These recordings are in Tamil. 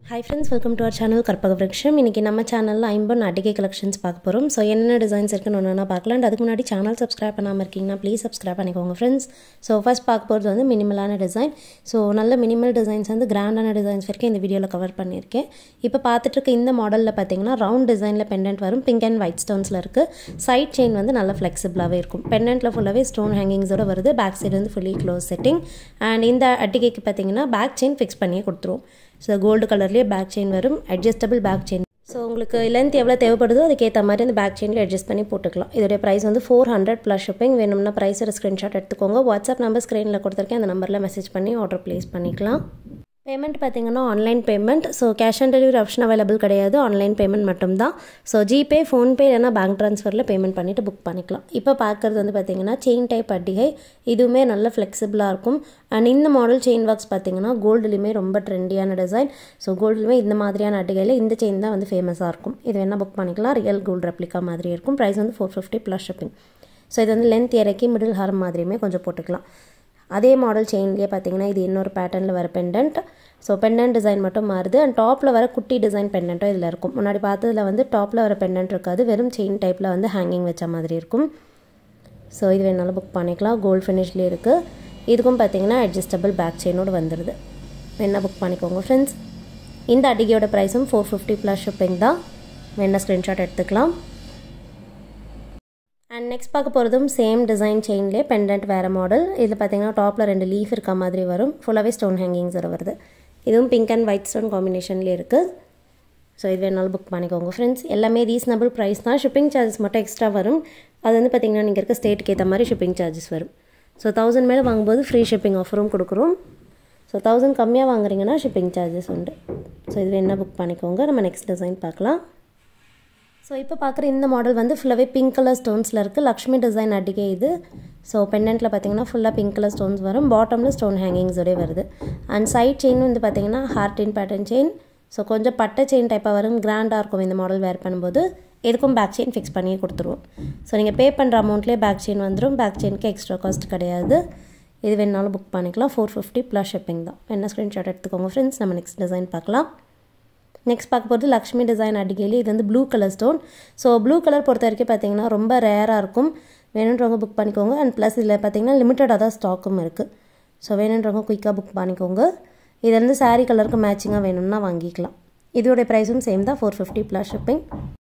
hi friends welcome to our channel Karpaga Virutcham இன்றைக்கி நம்ம சேனலில் ஐம்பொன் அடிகை கலெக்ஷன்ஸ் பார்க்க போகிறோம் ஸோ என்னென்ன டிசைன்ஸ் இருக்குன்னு ஒன்று பார்க்கலாம் and அதுக்கு முன்னாடி சேனல் சப்ஸ்கிரைப் பண்ணாமல் இருக்கீங்கன்னா ப்ளீஸ் சப்ஸ்கிரைப் பண்ணிக்கோங்க ஃப்ரெண்ட்ஸ் ஸோ ஃபர்ஸ்ட் பார்க்க போகிறது வந்து மினிமலான டிசைன் ஸோ நல்ல மினிமல் டிசைன்ஸ் வந்து கிராண்டான டிசைன்ஸ் வரைக்கும் இந்த வீடியோவில் கவர் பண்ணியிருக்கேன் இப்போ பார்த்துட்டு இருக்க இந்த மாடலில் பார்த்தீங்கன்னா ரவுண்ட் டிசைனில் பெண்டன்ட் வரும் பிங்க் அண்ட் ஒயிட் ஸ்டோன்ஸில் இருக்குது சைட் செயின் வந்து நல்லா ஃப்ளெக்சிபிளாகவே இருக்கும் பெண்டன்ட்டில் ஃபுல்லாகவே ஸ்டோன் ஹேங்கிங்ஸோட வருது பேக் சைடு வந்து ஃபுல்லி க்ளோஸ் செட்டிங் அண்ட் இந்த அட்டிகைக்கு பார்த்தீங்கன்னா பேக் செயின் ஃபிக்ஸ் பண்ணியே கொடுத்துருவோம் ஸோ கோல்டு கலர்லேயே பேக் செயின் வரும் அட்ஜஸ்டபிள் பேக் செயின் ஸோ உங்களுக்கு லென்த் எவ்வளோ தேவைப்படுதோ அதுக்கேற்ற மாதிரி அந்த பேக் செயினில் அட்ஜஸ்ட் பண்ணி போட்டுக்கலாம் இதோடைய ப்ரைஸ் வந்து ஃபோர் ஹண்ட்ரட் ப்ளஸ் ஷிப்பிங் வேணும்னா ப்ரைஸோட ஸ்க்ரீன்ஷாட் எடுத்துக்கோங்க வாட்ஸ்அப் நம்பர் ஸ்க்ரீனில் கொடுத்துருக்கேன் அந்த நம்பரில் மெசேஜ் பண்ணி ஆர்டர் ப்ளேஸ் பண்ணிக்கலாம் பேமெண்ட் பார்த்தீங்கன்னா online payment so cash on delivery option available கிடையாது ஆன்லைன் பேமெண்ட் மட்டும்தான் ஸோ ஜிபே ஃபோன்பே இல்லைனா பேங்க் ட்ரான்ஸ்ஃபரில் பேமெண்ட் பண்ணிவிட்டு புக் பண்ணிக்கலாம் இப்போ பார்க்குறது வந்து பார்த்தீங்கன்னா செயின் டைப் அட்டிகை இதுவுமே நல்ல ஃப்ளெக்சிபிளாக இருக்கும் அண்ட் இந்த மாடல் செயின் ஒர்க்ஸ் பார்த்தீங்கன்னா கோல்டுலேயுமே ரொம்ப ட்ரெண்டியான டிசைன் ஸோ கோல்டுலேயுமே இந்த மாதிரியான அட்டிகையில் இந்த செயின் தான் வந்து ஃபேமஸாக இருக்கும் இது வேணால் புக் பண்ணிக்கலாம் ரியல் கோல்டு ரெப்ளிகா மாதிரி இருக்கும் ப்ரைஸ் வந்து four fifty plus shipping so இது வந்து லென்த் இறக்கி மிடில் ஹாரம் மாதிரியுமே கொஞ்சம் போட்டுக்கலாம் அதே மாடல் செயின்லேயே பார்த்தீங்கன்னா இது இன்னொரு பேட்டர்னில் வர பெண்டன்ட் ஸோ பெண்டன்ட் டிசைன் மட்டும் மாறுது அண்ட் டாப்பில் வர குட்டி டிசைன் பெண்டன்ட்டும் இதில் இருக்கும் முன்னாடி பார்த்ததில் வந்து டாப்பில் வர பெண்டன்ட் இருக்காது வெறும் செயின் டைப்பில் வந்து ஹேங்கிங் வச்ச மாதிரி இருக்கும் ஸோ இது வேணாலும் புக் பண்ணிக்கலாம் கோல்டு ஃபினிஷ்லேயே இருக்குது இதுக்கும் பார்த்தீங்கன்னா அட்ஜஸ்டபிள் பேக் செயினோடு வந்துடுது வேணால் புக் பண்ணிக்கோங்க ஃப்ரெண்ட்ஸ் இந்த அடிகையோட ப்ரைஸும் ஃபோர் ஃபிஃப்டி ப்ளஸ் ஷிப்பிங் தான் வேணால் ஸ்க்ரீன்ஷாட் எடுத்துக்கலாம் அண்ட் நெக்ஸ்ட் பார்க்க போகிறதும் சேம் டிசைன் செயின்லேயே பெண்டன்ட் வேறு மாடல் இதில் பார்த்தீங்கன்னா டாப்பில் ரெண்டு லீஃப் இருக்க மாதிரி வரும் ஃபுல்லாகவே ஸ்டோன் ஹேங்கிங்ஸோட வருது இதுவும் பிங்க் அண்ட் ஒயிட் ஸ்டோன் காம்பினேஷன்லேயே இருக்குது ஸோ இது வேணாலும் புக் பண்ணிக்கோங்க ஃப்ரெண்ட்ஸ் எல்லாமே ரீசனபிள் ப்ரைஸ் தான் ஷிப்பிங் சார்ஜஸ் மட்டும் எக்ஸ்ட்ரா வரும் அது வந்து பார்த்திங்கன்னா நீங்கள் இருக்க ஸ்டேட்டுக்கு ஏற்ற மாதிரி ஷிப்பிங் சார்ஜஸ் வரும் ஸோ தௌசண்ட் மேலே வாங்கும்போது ஃப்ரீ ஷிப்பிங் ஆஃபரும் கொடுக்குறோம் ஸோ தௌசண்ட் கம்மியாக வாங்குறீங்கன்னா ஷிப்பிங் சார்ஜஸ் உண்டு ஸோ இது வேணால் புக் பண்ணிக்கோங்க நம்ம நெக்ஸ்ட் டிசைன் பார்க்கலாம் ஸோ இப்போ பார்க்குற இந்த மாடல் வந்து ஃபுல்லாகவே பிங்க் கலர் ஸ்டோன்ஸில் இருக்குது லக்ஷ்மி டிசைன் அடிக்கே இது ஸோ பெண்டன்ட்டில் பார்த்தீங்கன்னா ஃபுல்லாக பிங்க் கலர் ஸ்டோன்ஸ் வரும் பாட்டமில் ஸ்டோன் ஹேங்கிங்ஸோடய வருது அண்ட் சைட் செயின் வந்து பார்த்தீங்கன்னா ஹார்டின் பேட்டர்ன் செயின் ஸோ கொஞ்சம் பட்டை செயின் டைப்பாக வரும் கிராண்டாக இருக்கும் இந்த மாடல் வேர் பண்ணும்போது எதுக்கும் பேக் செயின் ஃபிக்ஸ் பண்ணி கொடுத்துருவோம் ஸோ நீங்கள் பே பண்ணுற அமௌண்ட்லேயே பேக் செயின் வந்துடும் பேக் செயினுக்கு எக்ஸ்ட்ரா காஸ்ட் கிடையாது இது வேணாலும் புக் பண்ணிக்கலாம் ஃபோர் ஃபிஃப்டி ப்ளஸ் ஷிப்பிங் தான் என்ன ஸ்க்ரீன்ஷாட் எடுத்துக்கோங்க ஃப்ரெண்ட்ஸ் நம்ம நெக்ஸ்ட் டிசைன் பார்க்கலாம் நெக்ஸ்ட் பார்க்க போகிறது லக்ஷ்மி டிசைன் அடிக்கையில் இது வந்து blue colour stone so blue colour பொறுத்த வரைக்கும் பார்த்தீங்கன்னா ரொம்ப ரேராக இருக்கும் வேணுன்றவங்க புக் பண்ணிக்கோங்க அண்ட் ப்ளஸ் இதில் பார்த்தீங்கன்னா லிமிட்டடாக தான் ஸ்டாக்கும் இருக்குது ஸோ வேணுன்றவங்க குயிக்காக புக் பண்ணிக்கோங்க இது வந்து சாரீ கலருக்கு மேட்சிங்காக வேணும்னா வாங்கிக்கலாம் இதோடைய ப்ரைஸும் சேம் தான் four fifty plus shipping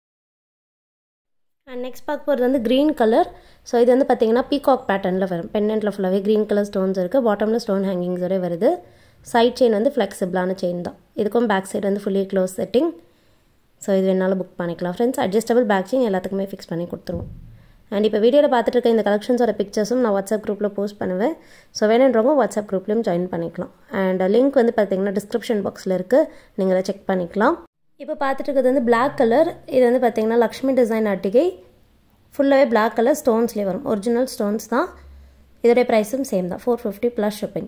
and next பார்க்க போகிறது வந்து க்ரீன் கலர் ஸோ இது வந்து பார்த்தீங்கன்னா பீகாக் பேட்டர்னில் வரும் பெண்டன்ட்டில் ஃபுல்லாகவே க்ரீன் கலர் ஸ்டோன்ஸ் இருக்குது பாட்டமில் ஸ்டோன் ஹேங்கிங்ஸோட வருது சைட் செயின் வந்து ஃப்ளெக்சிபிளான செயின் தான் இதுக்கும் பேக் சைடு வந்து ஃபுல்லி க்ளோஸ் செட்டிங் ஸோ இது வேணாலும் புக் பண்ணிக்கலாம் ஃப்ரெண்ட்ஸ் அட்ஜஸ்டபிள் பேக் செயின் எல்லாத்துக்குமே ஃபிக்ஸ் பண்ணி கொடுத்துருவோம் அண்ட் இப்போ வீடியோவில் பார்த்துட்டு இருக்க இந்த கலெக்ஷன்ஸோட பிக்சர்ஸும் நான் வாட்ஸ்அப் குரூப்பில் போஸ்ட் பண்ணுவேன் ஸோ வேணுன்றவங்க வாட்ஸ்அப் குரூப்லேயும் ஜாயின் பண்ணிக்கலாம் அண்ட் லிங்க் வந்து பார்த்தீங்கன்னா டிஸ்கிரிப்ஷன் பாக்ஸில் இருக்குது நீங்கள் அதை செக் பண்ணிக்கலாம் இப்போ பார்த்துட்டு இருக்கிறது வந்து பிளாக் கலர் இது வந்து பார்த்தீங்கன்னா லக்ஷ்மி டிசைன் அட்டிகை ஃபுல்லாகவே பிளாக் கலர் ஸ்டோன்ஸ்லேயே வரும் ஒரிஜினல் ஸ்டோன்ஸ் தான் இதோடைய ப்ரைஸும் சேம் தான் four fifty plus shipping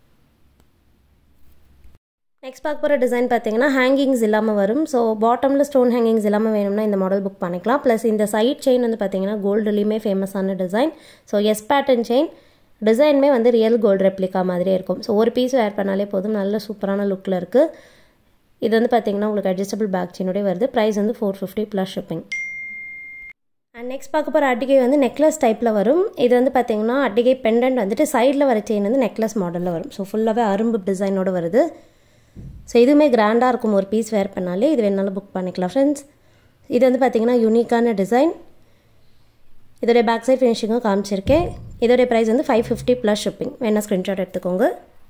next பார்க்க போகிற டிசைன் பார்த்தீங்கன்னா ஹேங்கிங்ஸ் இல்லாமல் வரும் ஸோ பாட்டமில் ஸ்டோன் ஹேங்கிங்ஸ் இல்லாமல் வேணும்னா இந்த மாடல் புக் பண்ணிக்கலாம் ப்ளஸ் இந்த சைட் செயின் வந்து பார்த்தீங்கன்னா கோல்டுலேயுமே ஃபேமஸான design so S pattern chain டிசைனுமே வந்து ரியல் கோல்டு ரெப்ளிகா மாதிரியே இருக்கும் ஸோ ஒரு பீஸ் வேர் பண்ணாலே போதும் நல்ல சூப்பரான லுக்கில் இருக்குது இது வந்து பார்த்தீங்கன்னா உங்களுக்கு அட்ஜஸ்டபிள் பேக் செயினோடய வருது ப்ரைஸ் வந்து four fifty plus shipping and next பார்க்க போகிற அட்டிகை வந்து நெக்லஸ் டைப்பில் வரும் இது வந்து பார்த்தீங்கன்னா அட்டிகை பெண்டன்ட் வந்துட்டு சைடில் வர செயின் வந்து நெக்லஸ் மாடலில் வரும் ஸோ ஃபுல்லாகவே அரும்பு டிசைனோட வருது ஸோ இதுவுமே கிராண்டாக இருக்கும் ஒரு பீஸ் வேர் பண்ணாலே இது வேணாலும் புக் பண்ணிக்கலாம் ஃப்ரெண்ட்ஸ் இது வந்து பார்த்திங்கன்னா யூனிக்கான டிசைன் இதோடைய பேக் சைட் ஃபினிஷிங்கும் காமிச்சிருக்கேன் இதோடைய ப்ரைஸ் வந்து ஃபைவ் ஃபிஃப்டி ப்ளஸ் ஷிப்பிங் வேணால் ஸ்க்ரீன்ஷாட் எடுத்துக்கோங்க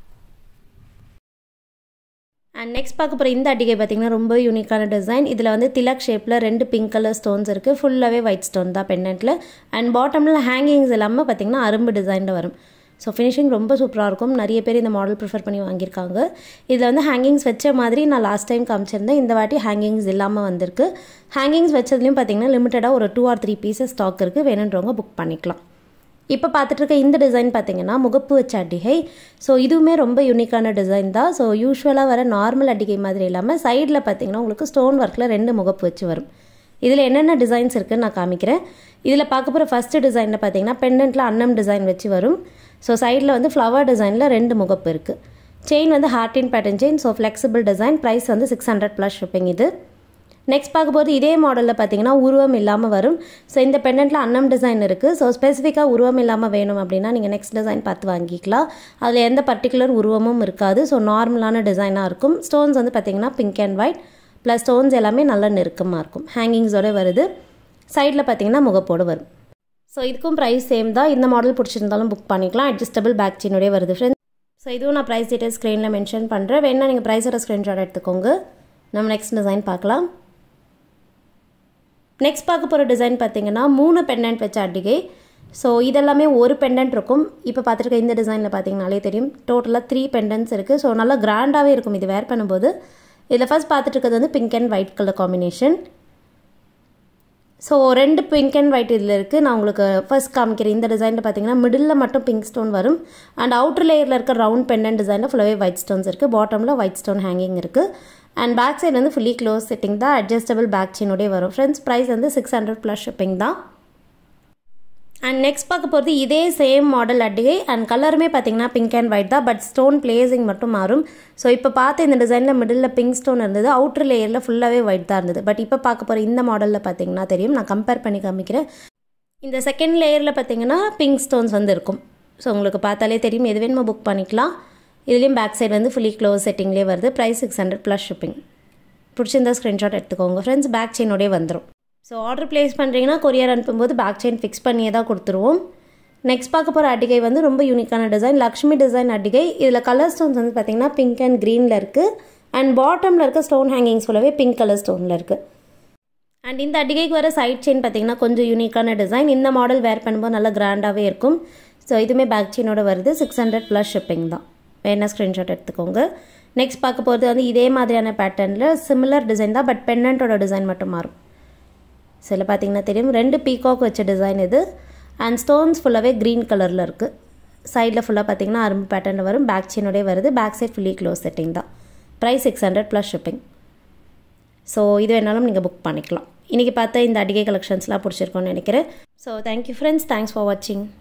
அண்ட் நெக்ஸ்ட் பார்க்க போகிற இந்த அட்டிகை பார்த்திங்கன்னா ரொம்ப யூனிக்கான டிசைன் இதில் வந்து திலக் ஷேப்பில் ரெண்டு பிங்க் கலர் ஸ்டோன்ஸ் இருக்குது ஃபுல்லாகவே ஒயிட் ஸ்டோன் தான் பெண்டன்ட்டில் அண்ட் பாட்டமில் ஹேங்கிங்ஸ் எல்லாமே பார்த்திங்கன்னா அரும்பு டிசைனில் வரும் ஸோ ஃபினிஷிங் ரொம்ப சூப்பராக இருக்கும் நிறைய பேர் இந்த மாடல் ப்ரிஃபர் பண்ணி வாங்கியிருக்காங்க இதில் வந்து ஹேங்கிங்ஸ் வச்ச மாதிரி நான் லாஸ்ட் டைம் காமிச்சிருந்தேன் இந்த வாட்டி ஹேங்கிங்ஸ் இல்லாமல் வந்திருக்கு ஹேங்கிங்ஸ் வச்சதுலேயும் பார்த்தீங்கன்னா லிமிட்டடாக ஒரு two or three pieces stock இருக்குது வேணுன்றவங்க புக் பண்ணிக்கலாம் இப்போ பார்த்துட்டு இருக்க இந்த டிசைன் பார்த்தீங்கன்னா முகப்பு வச்ச அட்டிகை ஸோ இதுவுமே ரொம்ப யூனிக்கான டிசைன் தான் ஸோ யூஸ்வலாக வர நார்மல் அட்டிகை மாதிரி இல்லாமல் சைடில் பார்த்தீங்கன்னா உங்களுக்கு ஸ்டோன் ஒர்க்கில் ரெண்டு முகப்பு வச்சு வரும் இதில் என்னென்ன டிசைன்ஸ் இருக்குன்னு நான் காமிக்கிறேன் இதில் பார்க்க போகிற ஃபஸ்ட்டு டிசைனில் பார்த்தீங்கன்னா பெண்டன்ட்டில் அன்னம் டிசைன் வச்சு வரும் ஸோ சைடில் வந்து ஃப்ளவர் டிசைனில் ரெண்டு முகப்பு இருக்குது செயின் வந்து ஹார்டின் pattern chain so flexible design price வந்து சிக்ஸ் ஹண்ட்ரட் ப்ளஸ் ஷிப்பிங் இது நெக்ஸ்ட் பார்க்கும்போது இதே மாடலில் பார்த்தீங்கன்னா உருவம் இல்லாமல் வரும் ஸோ இந்த பெண்டன்ட்டில் அன்னம் டிசைன் இருக்குது ஸோ ஸ்பெசிஃபிக்காக உருவம் இல்லாமல் வேணும் அப்படின்னா நீங்கள் நெக்ஸ்ட் டிசைன் பார்த்து வாங்கிக்கலாம் அதில் எந்த பர்டிகுலர் உருவமும் இருக்காது ஸோ நார்மலான டிசைனாக இருக்கும் ஸ்டோன்ஸ் வந்து பார்த்தீங்கன்னா pink and white plus stones எல்லாமே நல்ல நெருக்கமாக இருக்கும் ஹேங்கிங்ஸோட வருது சைடில் பார்த்தீங்கன்னா முகப்போடு வரும் ஸோ இதுக்கும் ப்ரைஸ் சேம் தான் இந்த மாடல் பிடிச்சிருந்தாலும் புக் பண்ணிக்கலாம் அட்ஜஸ்டபிள் பேக் சீனோடய வருது ஃப்ரெண்ட்ஸ் ஸோ இதுவும் நான் ப்ரைஸ் டீட்டெயில் ஸ்க்ரீனில் மென்ஷன் பண்ணுறேன் வேணா நீங்கள் ப்ரைஸோட ஸ்க்ரீன்ஷாட் எடுத்துக்கோங்க நம்ம நெக்ஸ்ட் டிசைன் பார்க்கலாம் நெக்ஸ்ட் பார்க்க போகிற டிசைன் பார்த்தீங்கன்னா மூணு பெண்டன்ட் வச்ச அட்டிகை ஸோ இதெல்லாமே ஒரு பெண்டன்ட் இருக்கும் இப்போ பார்த்துருக்க இந்த டிசைனில் பார்த்தீங்கனாலே தெரியும் டோட்டலாக த்ரீ பெண்டன்ட்ஸ் இருக்குது ஸோ நல்லா கிராண்டாகவே இருக்கும் இது வேர் பண்ணும்போது இதில் ஃபஸ்ட் பார்த்துட்டு இருக்கிறது வந்து pink and white colour combination so ரெண்டு பிங்க் அண்ட் ஒயிட் இதில் இருக்குது நான் உங்களுக்கு ஃபர்ஸ்ட் காமிக்கிறேன் இந்த டிசைனில் பார்த்தீங்கன்னா மிடில் மட்டும் பிங்க் ஸ்டோன் வரும் அண்ட் அவுட்டர் லேயரில் இருக்க ரவுண்ட் பெண்டன்ட் டிசைனில் ஃபுல்லாகவே ஒயிட் ஸ்டோன்ஸ் இருக்குது பாட்டமில் ஒயிட் ஸ்டோன் ஹேங்கிங் இருக்குது அண்ட் பேக் சைடு வந்து ஃபுல்லி க்ளோஸ் செட்டிங் தான் அட்ஜஸ்டபிள் பேக் சீனோடய வரும் ஃப்ரெண்ட்ஸ் ப்ரைஸ் வந்து சிக்ஸ் ஹண்ட்ரட் ப்ளஸ் ஷிப்பிங் தான் அண்ட் நெக்ஸ்ட் பார்க்க போகிறது இதே சேம் மாடல் அட்டிகை அண்ட் கலருமே பார்த்தீங்கன்னா பிங்க் அண்ட் ஒயிட் தான் பட் ஸ்டோன் பிளேசிங் மட்டும் மாறும் ஸோ இப்போ பார்த்த இந்த டிசைனில் மிடில் பிங்க் ஸ்டோன் இருந்தது அவுட்டர் லேயரில் ஃபுல்லாகவே ஒயிட் தான் இருந்தது பட் இப்போ பார்க்க போகிற இந்த மாடலில் பார்த்தீங்கன்னா தெரியும் நான் கம்பேர் பண்ணி காமிக்கிறேன் இந்த செகண்ட் லேயரில் பார்த்தீங்கன்னா பிங்க் ஸ்டோன்ஸ் வந்து இருக்கும் ஸோ உங்களுக்கு பார்த்தாலே தெரியும் எது வேணுமோ புக் பண்ணிக்கலாம் இதுலேயும் பேக் சைடு வந்து ஃபுல்லி க்ளோஸ் செட்டிங்லேயே வருது price six hundred plus shipping பிடிச்சிருந்தா ஸ்க்ரீன்ஷாட் எடுத்துக்கோங்க ஃப்ரெண்ட்ஸ் பேக் செயினோடய வந்துடும் ஸோ ஆர்டர் ப்ளேஸ் பண்ணுறீங்கன்னா கொரியர் அனுப்பும்போது பேக் செயின் ஃபிக்ஸ் பண்ணியே தான் கொடுத்துருவோம் நெக்ஸ்ட் பார்க்க போகிற அட்டிகை வந்து ரொம்ப யூனிக்கான டிசைன் லக்ஷ்மி டிசைன் அட்டிகை இதில் கலர் ஸ்டோன்ஸ் வந்து பார்த்திங்கன்னா பிங்க் அண்ட் க்ரீனில் இருக்குது அண்ட் பாட்டமில் இருக்க ஸ்டோன் ஹேங்கிங்ஸ் சொல்லவே பிங்க் கலர் ஸ்டோனில் இருக்குது அண்ட் இந்த அட்டிகைக்கு வர சைட் செயின் பார்த்திங்கன்னா கொஞ்சம் யூனிக்கான டிசைன் இந்த மாடல் வேர் பண்ணும்போது நல்லா கிராண்டாகவே இருக்கும் ஸோ இதுவுமே பேக் செயினோட வருது சிக்ஸ் ஹண்ட்ரட் ப்ளஸ் ஷிப்பிங் தான் வேணா ஸ்க்ரீன்ஷாட் எடுத்துக்கோங்க நெக்ஸ்ட் பார்க்க போகிறது வந்து இதே மாதிரியான பேட்டர்னில் சிமிலர் டிசைன் தான் பட் பென்னண்ட்டோட டிசைன் மட்டும் மாறும் சில பார்த்தீங்கன்னா தெரியும் ரெண்டு பீகாக் வச்ச டிசைன் இது அண்ட் ஸ்டோன்ஸ் ஃபுல்லாகவே க்ரீன் கலரில் இருக்குது சைடில் ஃபுல்லாக பார்த்தீங்கன்னா அரும்பு பேட்டர்னில் வரும் பேக் செயினோடய வருது back side fully close setting தான் price six hundred plus shipping so இது வேணாலும் நீங்கள் புக் பண்ணிக்கலாம் இன்றைக்கி பார்த்த இந்த அடிகை கலெக்ஷன்ஸ்லாம் பிடிச்சிருக்கோன்னு நினைக்கிறேன் so thank you friends thanks for வாட்சிங்